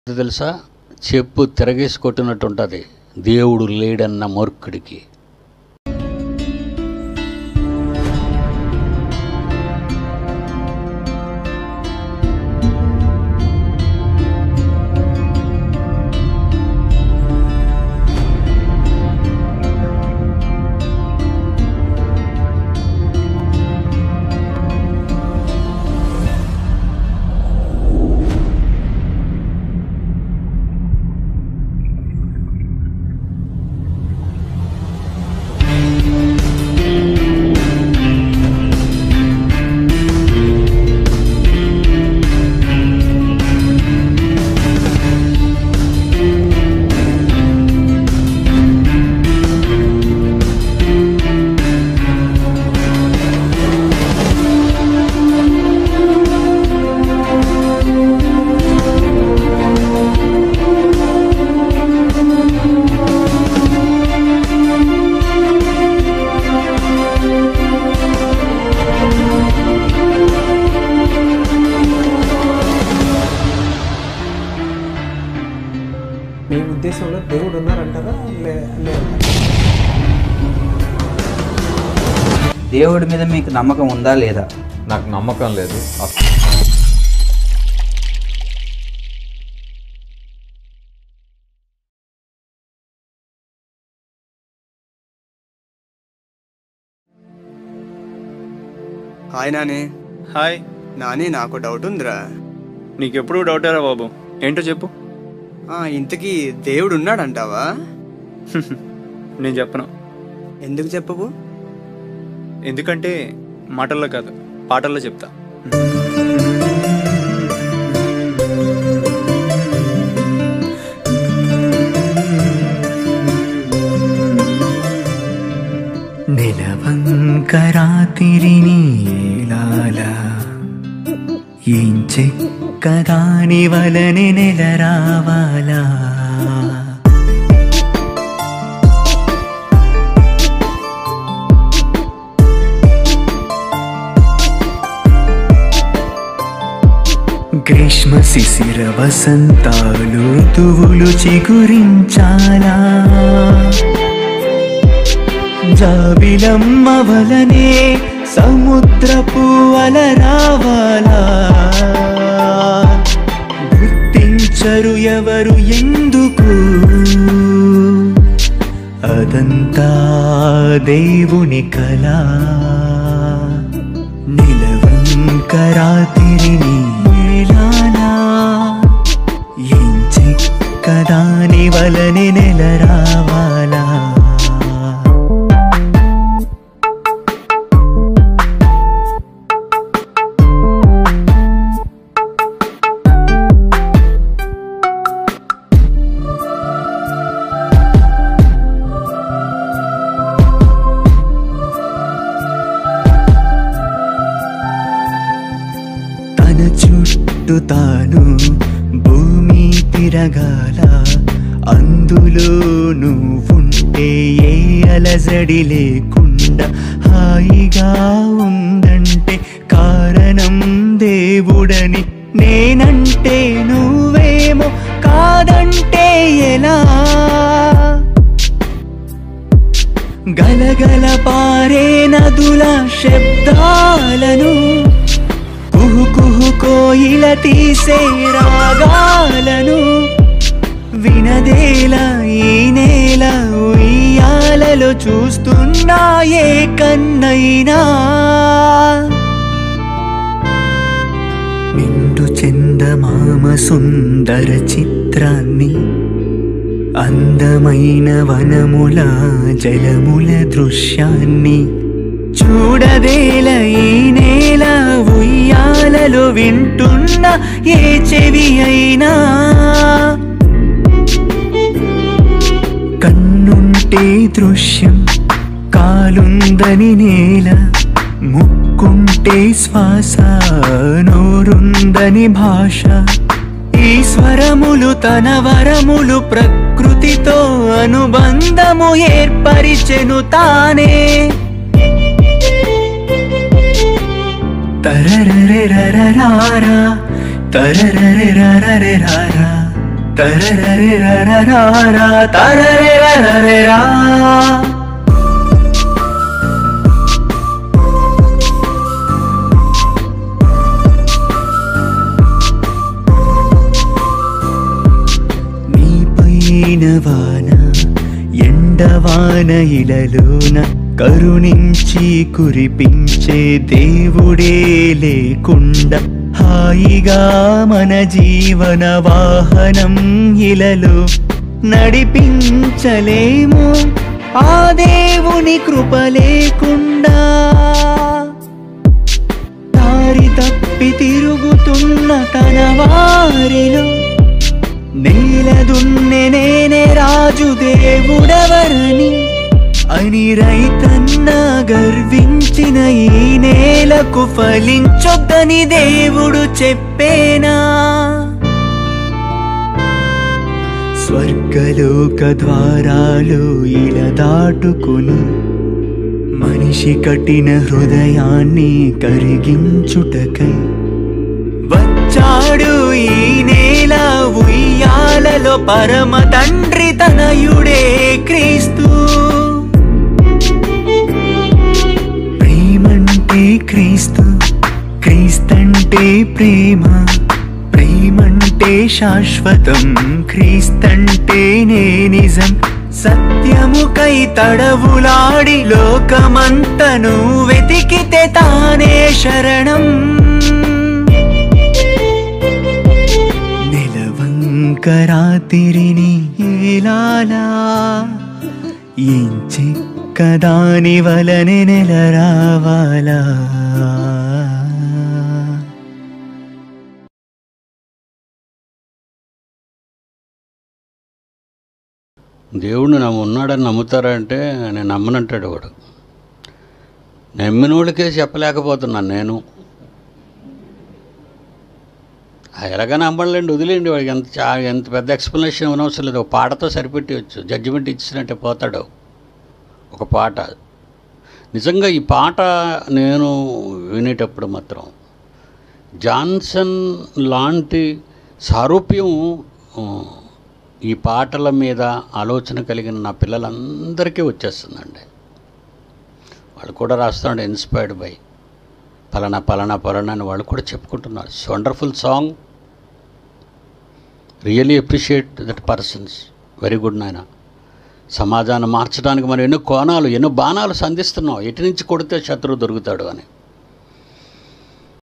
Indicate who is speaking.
Speaker 1: ఇది తెలుసా చెప్పు తిరగేసి కొట్టినట్టు ఉంటుంది దేవుడు లేడన్న మూర్ఖుడికి
Speaker 2: మీ ఉద్దేశంలో దేవుడు ఉన్నారంటారా లే లేదా
Speaker 3: దేవుడి మీద మీకు నమ్మకం ఉందా లేదా
Speaker 4: నాకు నమ్మకం లేదు
Speaker 5: హాయ్ నాని
Speaker 6: హాయ్
Speaker 5: నాని నాకు డౌట్ ఉందిరా
Speaker 6: నీకెప్పుడు డౌటరా బాబు ఏంటో చెప్పు
Speaker 5: ఆ, ఇంతకీ దేవుడు ఉన్నాడంటావా
Speaker 6: నేను చెప్పను
Speaker 5: ఎందుకు చెప్పవు
Speaker 6: ఎందుకంటే మాటల్లో కాదు పాటల్లో చెప్తా
Speaker 7: నిలవంకరాతిరిని ఏలాల ఏం చెక్కదాని వలని నెల రావాలా గ్రీష్మ శిశిర వసంతాలు ఋతువులు చిగురించాలా జాబిలమ్మ వలనే సముద్రపు అల రావాలా గుర్తించరు ఎవరు ఎందుకు అదంతా దేవుని కళ నిలవంకరాతిరిని ఏలాలా ఏం చెక్కదాని వలని నెల రావాలా తన చుట్టూ తాను భూమి తిరగాల అందులో నువ్వుంటే ఏ అలజడి లేకుండా హాయిగా ఉందంటే కారణం దేవుడని నేనంటే నువ్వేమో కాదంటే ఎలా గలగల పారే నదుల శబ్దాలను కుహు కుహు కోయిల తీసే రాగాలను వినదేలా ఈ నేల ఉయ్యాలలో చూస్తున్నా ఏ కన్నైనా నిండు చందమామ సుందర చిత్రాన్ని అందమైన వనముల జలముల దృశ్యాన్ని చూడదేల ఈ నేల ఉయ్యాలలో వింటున్న ఏ చెవి అయినా కన్నుంటే దృశ్యం కాలుందని నేల ముక్కుంటే శ్వాస నోరుందని భాష ఈశ్వరములు తన వరములు ప్రకృతితో అనుబంధము ఏర్పరిచెను తానే తరరరెరరరారా తరరరెరరరెరారా తరరరరరరా, తరరరరరరా. నీపైన వాన ఎండవాన ఇలలోన కరుణించి కురిపించే దేవుడే లేకుండా హాయిగా మన జీవన వాహనం ఇలలో నడిపించలేము ఆ దేవుని కృప లేకుండా దారి తప్పి తిరుగుతున్న తన వారిలో నేల దున్నె నేనే రాజు దేవుడవరని అని రైతన్న గర్వించిన ఈ నేలకు ఫలించొద్దని దేవుడు చెప్పేనా స్వర్గలోక ద్వారాలు ఇలా దాటుకుని మనిషి కఠిన హృదయాన్ని కరిగించుటకై వచ్చాడు ఈ నేల ఉయ్యాలలో పరమ తండ్రి తనయుడే క్రీస్తు ప్రేమంటే క్రీస్తు క్రీస్తంటే ప్రేమ ప్రేమంటే శాశ్వతం క్రీస్తంటే నే నిజం సత్యముకై తడవులాడి లోకమంతను వెతికితే తానే శరణం నిలవంకరాతిరిని ఏలాలా ఏం చెక్కదాని వలనే నెల రావాలా
Speaker 1: దేవుడిని నమ్ము ఉన్నాడని నమ్ముతారంటే నేను నమ్మనంటాడు వాడు నమ్మినోళ్ళకే చెప్పలేకపోతున్నాను నేను ఆ ఎలాగ నమ్మలేండి వదిలేండి వాడికి ఎంత చా ఎంత పెద్ద ఎక్స్ప్లెనేషన్ ఇవ్వనవసరం లేదు ఒక పాటతో సరిపెట్టవచ్చు జడ్జిమెంట్ ఇచ్చినట్టే పోతాడు ఒక పాట నిజంగా ఈ పాట నేను వినేటప్పుడు మాత్రం జాన్సన్ లాంటి సారూప్యం ఆ, ఈ పాటల మీద ఆలోచన కలిగిన నా పిల్లలందరికీ వచ్చేస్తుందండి వాళ్ళు కూడా రాస్తున్నాడు ఇన్స్పైర్డ్ బై పలానా పలానా పలానా అని వాళ్ళు కూడా చెప్పుకుంటున్నారు it's wonderful song really appreciate that persons very good నాయన సమాజాన్ని మార్చడానికి మనం ఎన్నో కోణాలు ఎన్నో బాణాలు సంధిస్తున్నాం ఎటు నుంచి కొడితే శత్రువు దొరుకుతాడు అని